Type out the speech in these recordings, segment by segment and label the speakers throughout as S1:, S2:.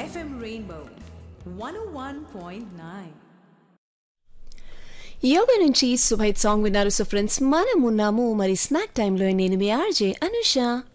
S1: FM Rainbow 101.9.
S2: యోగా నుంచి సుభైత్ సాంగ్ విన్నారు సో ఫ్రెండ్స్ మనం ఉన్నాము మరి స్నాక్ టైంలో నేను మీ ఆర్జే అనుష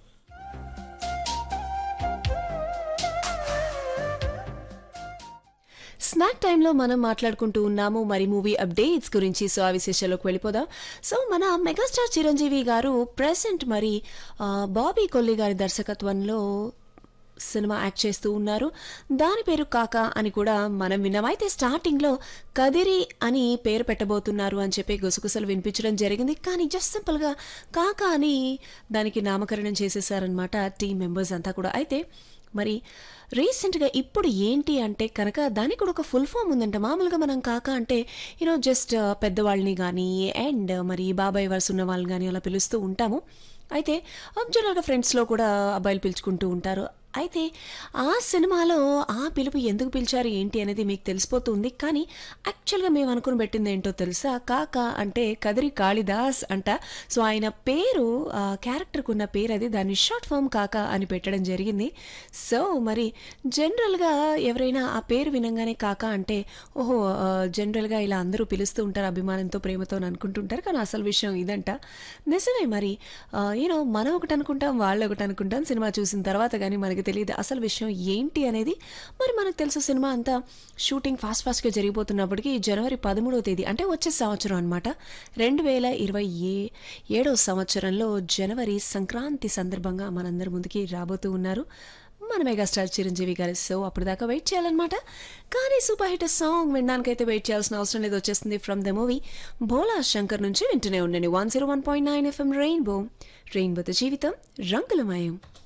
S2: స్నాక్ టైంలో మనం మాట్లాడుకుంటూ ఉన్నాము మరి మూవీ అప్డేట్స్ గురించి సో ఆ విశేషాల్లోకి వెళ్ళిపోదాం సో మన మెగాస్టార్ చిరంజీవి గారు ప్రెసెంట్ మరి ఆ, బాబీ కొల్లి గారి దర్శకత్వంలో సినిమా యాక్ట్ చేస్తూ ఉన్నారు దాని పేరు కాకా అని కూడా మనం విన్నాం అయితే స్టార్టింగ్లో కదిరి అని పేరు పెట్టబోతున్నారు అని చెప్పి గుసగుసలు వినిపించడం జరిగింది కానీ జస్ట్ సింపుల్గా కాకా అని దానికి నామకరణం చేసేసారనమాట టీం మెంబర్స్ అంతా కూడా అయితే మరి రీసెంట్గా ఇప్పుడు ఏంటి అంటే కనుక దానికి కూడా ఒక ఫుల్ ఫామ్ ఉందంట మామూలుగా మనం కాక అంటే యూనో జస్ట్ పెద్దవాళ్ళని కానీ అండ్ మరి బాబాయ్ వరుస ఉన్న వాళ్ళని కానీ అలా పిలుస్తూ ఉంటాము అయితే జనరల్గా ఫ్రెండ్స్లో కూడా అబ్బాయిలు పిలుచుకుంటూ ఉంటారు అయితే ఆ సినిమాలో ఆ పిలుపు ఎందుకు పిలిచారు ఏంటి అనేది మీకు తెలిసిపోతుంది కానీ యాక్చువల్గా మేము అనుకుని పెట్టింది ఏంటో తెలుసా కాక అంటే కదిరి కాళిదాస్ అంట సో ఆయన పేరు ఆ క్యారెక్టర్కి ఉన్న పేరు అది దాన్ని షార్ట్ ఫామ్ కాక అని పెట్టడం జరిగింది సో మరి జనరల్గా ఎవరైనా ఆ పేరు వినంగానే కాక అంటే ఓహో ఆ, జనరల్గా ఇలా అందరూ పిలుస్తూ ఉంటారు అభిమానంతో ప్రేమతో అని అనుకుంటుంటారు కానీ అసలు విషయం ఇదంట నిజమే మరి యూనో మనం ఒకటి అనుకుంటాం వాళ్ళు ఒకటి అనుకుంటాం సినిమా చూసిన తర్వాత కానీ మనకి తెలియదు అసలు విషయం ఏంటి అనేది మరి మనకు తెలుసు సినిమా అంతా షూటింగ్ ఫాస్ట్ ఫాస్ట్గా జరిగిపోతున్నప్పటికీ జనవరి పదమూడవ తేదీ అంటే వచ్చే సంవత్సరం అనమాట రెండు వేల ఇరవై ఏ ఏడో సంవత్సరంలో జనవరి సంక్రాంతి సందర్భంగా మనందరి ముందుకి రాబోతూ ఉన్నారు మన మెగాస్టార్ చిరంజీవి గారు సో అప్పుడు దాకా వెయిట్ చేయాలన్నమాట కానీ సూపర్ హిట్ సాంగ్ వినడానికైతే వెయిట్ చేయాల్సిన అవసరం లేదు వచ్చేస్తుంది from the movie Bhola Shankar నుంచి వింటూనే ఉండండి one zero one point nine FM Rainbow రెయిన్బోతో జీవితం రంగులమయం